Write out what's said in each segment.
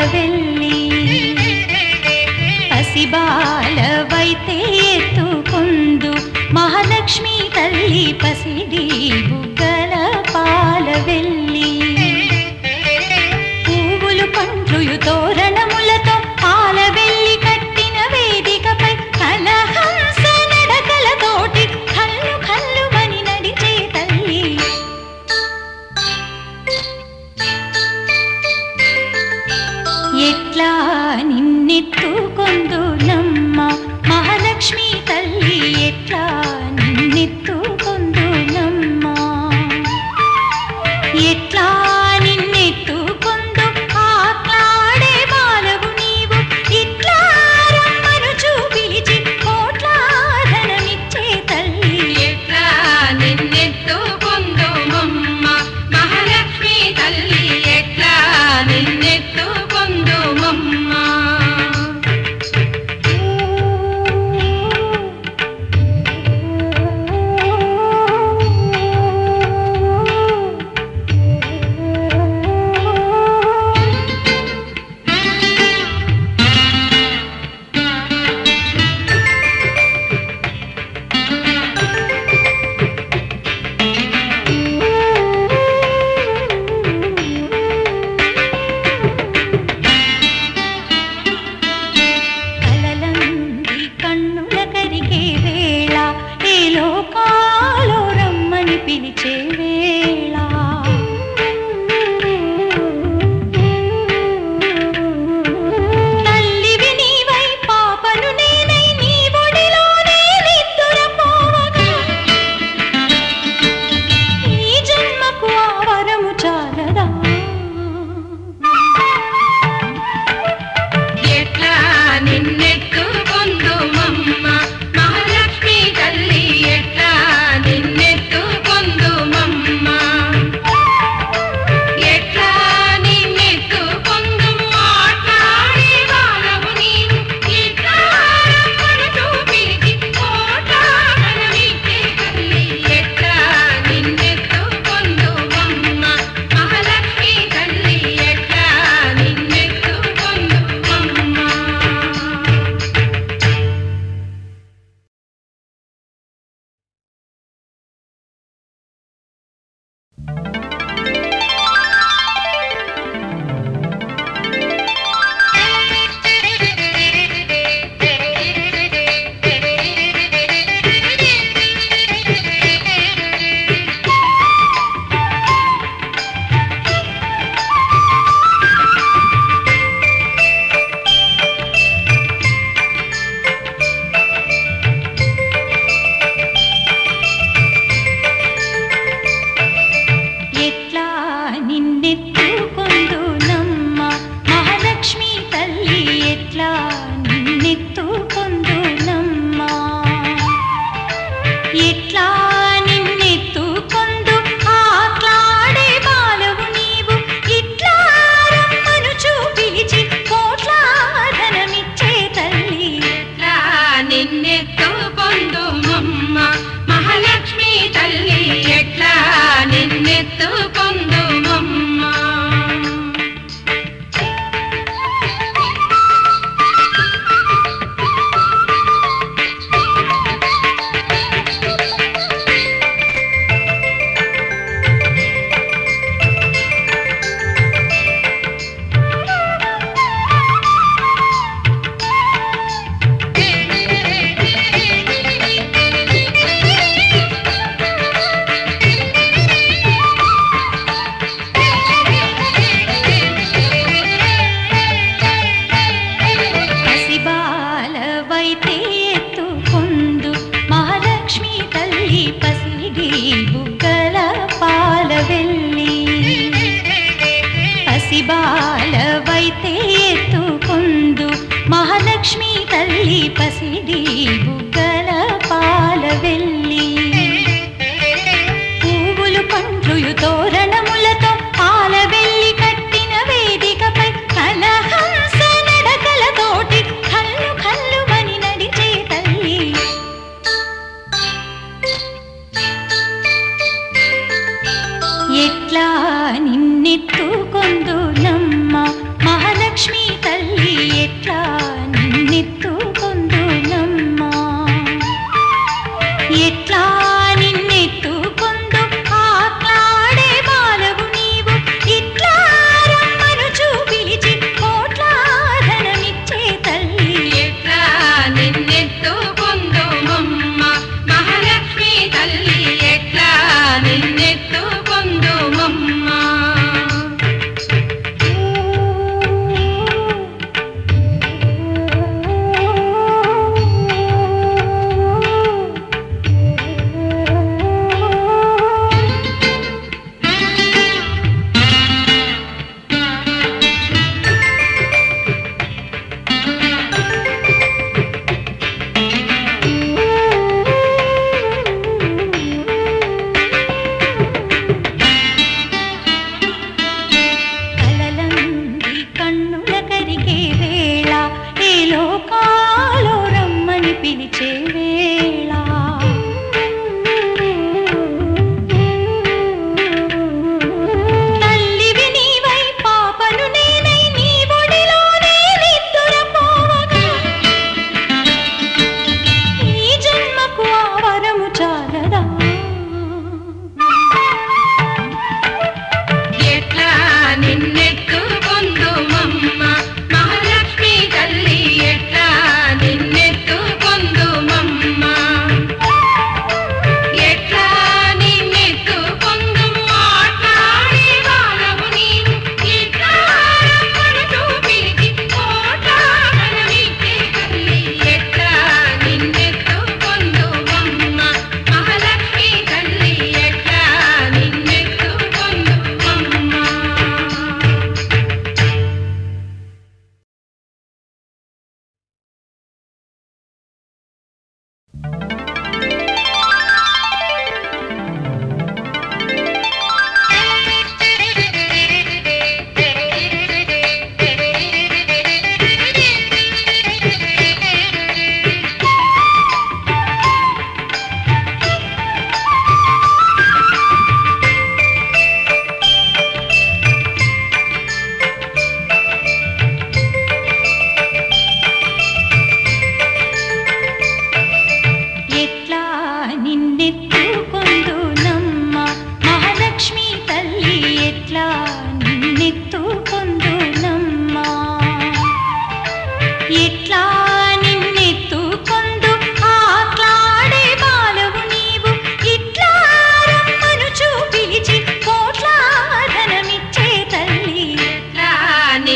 పాలవెల్లి పసిబాలవైతే ఎత్తుకొందు మహాలక్ష్మి తల్లి పసిడి బుగ్గల పాలవెల్లి పువ్వులు పండ్రుయు తోరణములతో పాలవెల్లి కట్టిన వేదికపై కలహంస నడకలతోటి కల్లు కల్లు మని నడిచే తల్లి ఎట్లా నిన్నెత్తుకొందు నమ్మ మహాలక్ష్మి తల్లి ఎట్లా నిన్నెత్తుకొందు నమ్మ ఎట్లా నిన్నెత్తుకొందు ఆట్లాడే బాలవు నీవు ఇట్లా రమ్మనుచు పిలిచి కోట్లాధనమిచ్చే తల్లి ఎట్లా నిన్నెత్తుకుందు మమ్మ మహాలక్ష్మి తల్లి ఎట్లా నిన్నెత్తుకుందు మమ్మ కలలంది కన్నుల కరిగే వేళ ఏ లోకాలో రమ్మని పిలిచే వేళ తల్లివి నీవై పాపను నేనై నీ ఒడిలోనే నిద్దురపోవగా ఈ జన్మకు ఆ వరము చాలదా ఎట్లా నిన్నెత్తుకుందు మమ్మ మహాలక్ష్మి తల్లి ఎట్లా నిన్నెత్తుకుందు మమ్మ ఎట్లా నిన్నెత్తుకుందు మాట్లాడే వాళ్ళవు నీవు ఇట్లా రమ్మనుచు పిలిచి కోట్లాడనమిచ్చే తల్లి ఎట్లా నిన్నెత్తుకుందు మమ్మ మహాలక్ష్మి తల్లి ఎట్లా నిన్నెత్తుకుందు మమ్మ ఎట్లా నిన్నెత్తుకొందు నమ్మ మహాలక్ష్మి తల్లి ఎట్లా నిన్నెత్తుకొందు నమ్మ ఎట్లా నిన్నెత్తుకొందు ఆట్లాడే బాలవు నీవు ఇట్లా రమ్మనుచు పిలిచి కోట్లాధనమిచ్చే తల్లి ఎట్లా నిన్నెత్తుకొందు మమ్మ మహాలక్ష్మి తల్లి ఎట్లా నిన్నెత్తుకొందు మమ్మ పసిబాలవైతే ఎత్తుకొందు మహాలక్ష్మి తల్లి పసిడి బుగ్గల పాలవెల్లి పసిబాలవైతే ఎత్తుకొందు మహాలక్ష్మి తల్లి పసిడి బుగ్గల పాలవెల్లి పువ్వులు పండ్రుయు తోరణములతో పాలవెల్లి కట్టిన వేదికపై కలహంస నడకలతోటి కల్లు కల్లు మని నడిచే తల్లి ఎట్లా నిన్నెత్తుకొందు నమ్మ మహాలక్ష్మి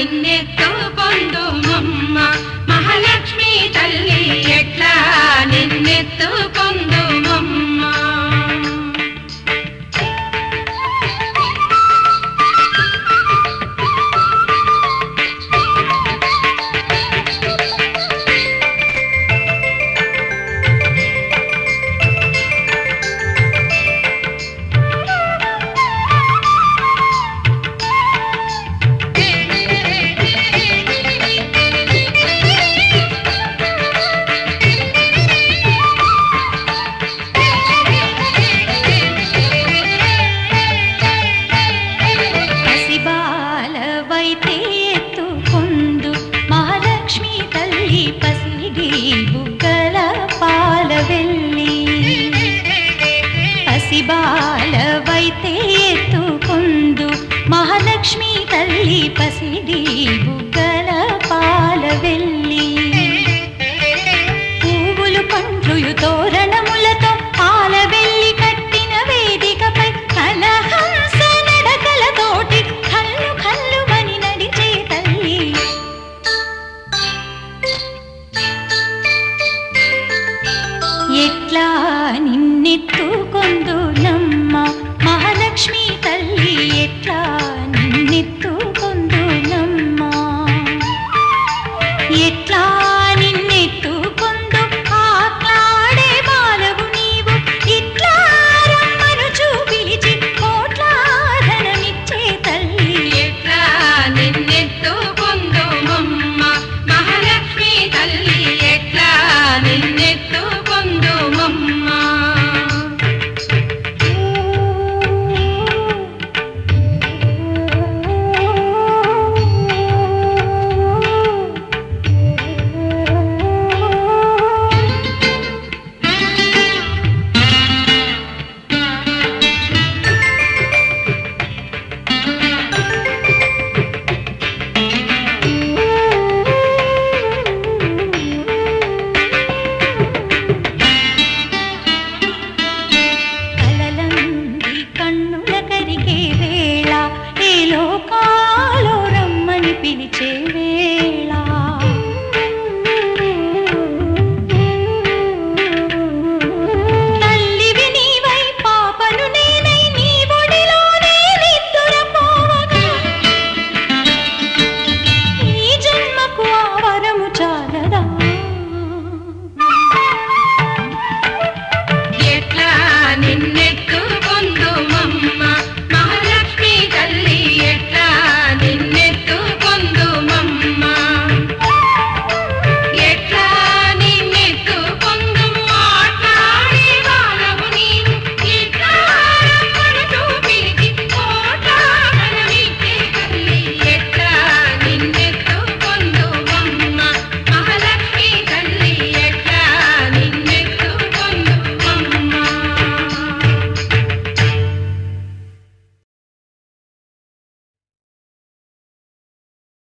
నిన్నెత్తు